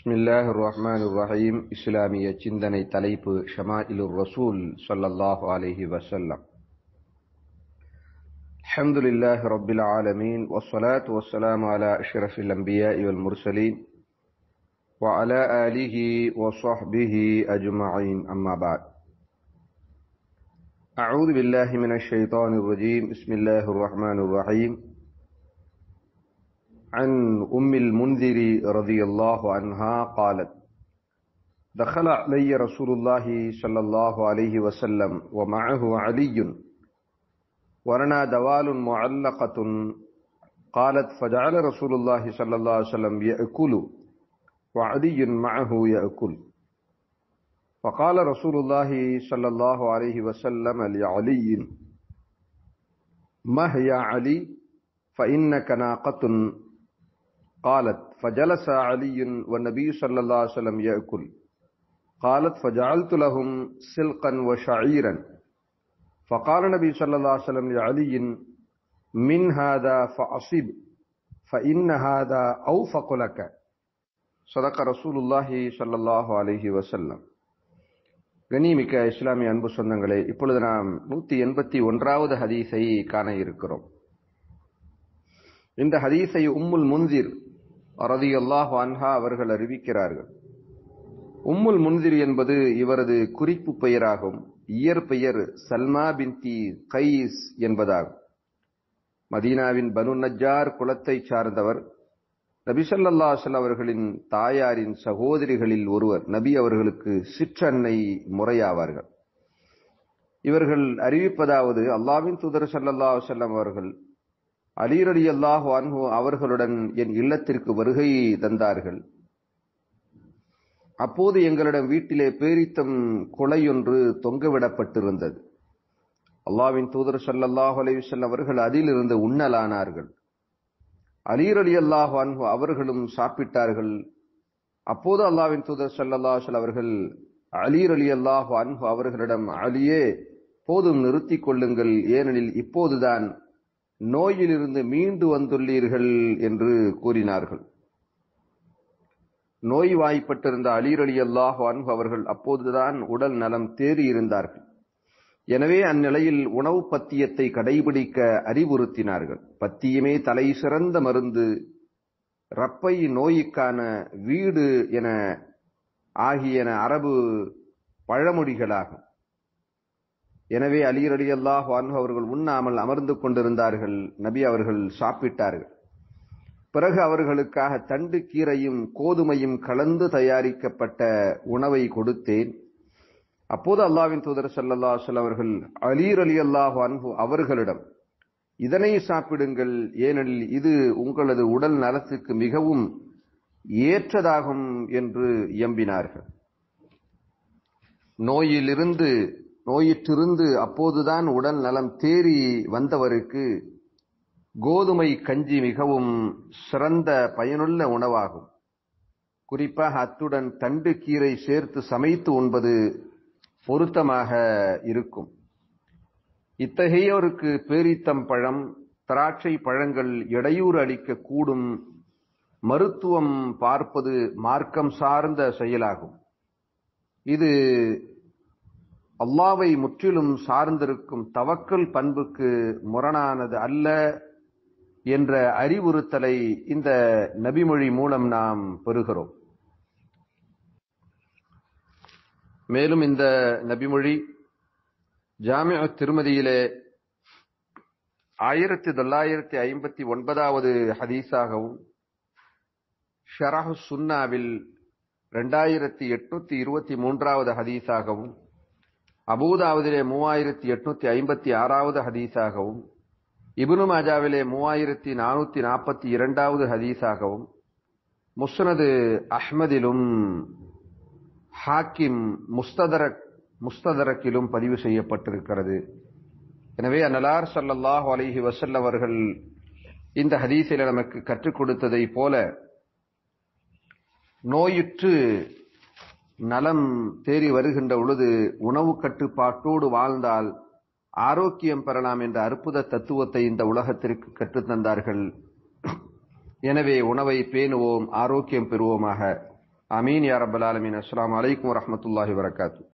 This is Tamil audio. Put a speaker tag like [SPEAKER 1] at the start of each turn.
[SPEAKER 1] பிஸ்மில்லாஹ் ரஹ்மான் ரஹீம் இஸ்லாமிய சிந்தனை தலைப்பு ஷமாயிலுர் ரசூல் ஸல்லல்லாஹு அலைஹி வஸல்லம் الحمد لله رب العالمين والصلاة والسلام على أشرف الأنبياء والمرسلين وعلى آله وصحبه أجمعين أما بعد أعوذ بالله من الشيطان الرجيم بسم الله الرحمن الرحيم عن أم المنذر رضي الله عنها قالت دخل علي رسول الله صلى الله عليه وسلم ومعه علي ورنا دوال معلقة قالت فجعل رسول الله صلى الله عليه وسلم يأكل وعلي معه يأكل فقال رسول الله صلى الله عليه وسلم لعلي ما هي علي فإنك ناقة قالت فجلس علي والنبي صلى الله عليه وسلم يأكل قالت فجعلت لهم سلقا وشعيرا فقال النبي صلى الله عليه وسلم لعلي من هذا فأصب فإن هذا أوفق لك صدق رسول الله صلى الله عليه وسلم கனிமிக்க இஸ்லாமிய அன்பு சொந்தங்களே இப்பொழுது நாம் நூத்தி எண்பத்தி ஒன்றாவது ஹதீஸை காண இருக்கிறோம் இந்த ஹதீஸை உம்முல் முன்திர் ரதி அல்லாஹு அன்ஹா அவர்கள் அறிவிக்கிறார்கள் உம்முல் முன்திர் என்பது இவரது குறிப்பு பெயராகும் இயற்பெயர் சல்மா பின்தி கைஸ் என்பதாகும் மதீனாவின் பனு நஜார் குலத்தை சார்ந்தவர் நபிசல்லாசல் அவர்களின் தாயாரின் சகோதரிகளில் ஒருவர் நபி அவர்களுக்கு சிற்றன்னை முறையாவார்கள் இவர்கள் அறிவிப்பதாவது அல்லாவின் தூதர் சல்லல்லா செல்லம் அவர்கள் அலீர் அலி அல்லாஹு அன்ஹு அவர்களுடன் என் இல்லத்திற்கு வருகை தந்தார்கள் அப்போது எங்களிடம் வீட்டிலே பேரித்தம் கொலையொன்று தொங்கவிடப்பட்டிருந்தது அல்லாவின் தூதர் சல்லல்லாஹு அலையுசல்லம் அவர்கள் அதிலிருந்து உண்ணலானார்கள் அலீர் அலி அல்லாஹு அன்ஹு அவர்களும் சாப்பிட்டார்கள் அப்போது அல்லாவின் தூதர் சல்லல்லாஹல் அவர்கள் அலீர் அலி அல்லாஹு அன்ஹு அவர்களிடம் அலியே போதும் நிறுத்திக் கொள்ளுங்கள் ஏனெனில் இப்போதுதான் நோயிலிருந்து மீண்டு வந்துள்ளீர்கள் என்று கூறினார்கள் நோய் வாய்ப்பட்டிருந்த அலீர் அலி அல்லாஹு அன்ஹு அவர்கள் அப்போதுதான் உடல் நலம் தேறி இருந்தார்கள் எனவே அந்நிலையில் உணவு பத்தியத்தை கடைபிடிக்க அறிவுறுத்தினார்கள் பத்தியமே தலை சிறந்த மருந்து ரப்பை நோய்க்கான வீடு என ஆகியன அரபு பழமொழிகளாகும் எனவே அலீர் அலி அல்லாஹ் அவர்கள் உண்ணாமல் அமர்ந்து கொண்டிருந்தார்கள் நபி அவர்கள் சாப்பிட்டார்கள் பிறகு அவர்களுக்காக தண்டு கீரையும் கோதுமையும் கலந்து தயாரிக்கப்பட்ட உணவை கொடுத்தேன் அப்போது அல்லாவின் தூதர் சல்லல்லா அவர்கள் அலீர் அலி அல்லாஹு அன்பு அவர்களிடம் இதனை சாப்பிடுங்கள் ஏனெனில் இது உங்களது உடல் நலத்துக்கு மிகவும் ஏற்றதாகும் என்று இயம்பினார்கள் நோயிலிருந்து நோயிற்றிருந்து அப்போதுதான் உடல் நலம் தேறி வந்தவருக்கு கோதுமை கஞ்சி மிகவும் சிறந்த பயனுள்ள உணவாகும் குறிப்பாக அத்துடன் தண்டு கீரை சேர்த்து சமைத்து உண்பது பொருத்தமாக இருக்கும் இத்தகையோருக்கு பேரித்தம் பழம் திராட்சை பழங்கள் இடையூறு அளிக்க கூடும் மருத்துவம் பார்ப்பது மார்க்கம் சார்ந்த செயலாகும் இது அல்லாவை முற்றிலும் சார்ந்திருக்கும் தவக்கல் பண்புக்கு முரணானது அல்ல என்ற அறிவுறுத்தலை இந்த நபிமொழி மூலம் நாம் பெறுகிறோம் மேலும் இந்த நபிமொழி ஜாமிய திருமதியிலே ஆயிரத்தி தொள்ளாயிரத்தி ஐம்பத்தி ஒன்பதாவது ஹதீஸாகவும் ஷரஹு சுன்னாவில் இரண்டாயிரத்தி எட்நூத்தி இருபத்தி மூன்றாவது ஹதீஸாகவும் அபூதாவதிலே மூவாயிரத்தி எட்நூத்தி ஐம்பத்தி ஆறாவது ஹதீஸாகவும் இபுனு மாஜாவிலே மூவாயிரத்தி நானூத்தி நாற்பத்தி இரண்டாவது ஹதீஸாகவும் முஸ்னது அஹ்மதிலும் ஹாக்கிம் முஸ்ததரக் முஸ்ததரக்கிலும் பதிவு செய்யப்பட்டிருக்கிறது எனவே அந்நலார் சல்லல்லாஹு அலிஹி வசல்ல அவர்கள் இந்த ஹதீஸில் நமக்கு கற்றுக் கொடுத்ததை போல நோயுற்று நலம் தேறி வருகின்ற பொழுது உணவு கட்டுப்பாட்டோடு வாழ்ந்தால் ஆரோக்கியம் பெறலாம் என்ற அற்புத தத்துவத்தை இந்த உலகத்திற்கு கற்றுத்தந்தார்கள் எனவே உணவை பேணுவோம் ஆரோக்கியம் பெறுவோமாக அமீன் யா ரப்பல் ஆலமீன் அஸ்ஸலாமு அலைக்கும் வரஹ்மத்துல்லாஹி வரகாத்து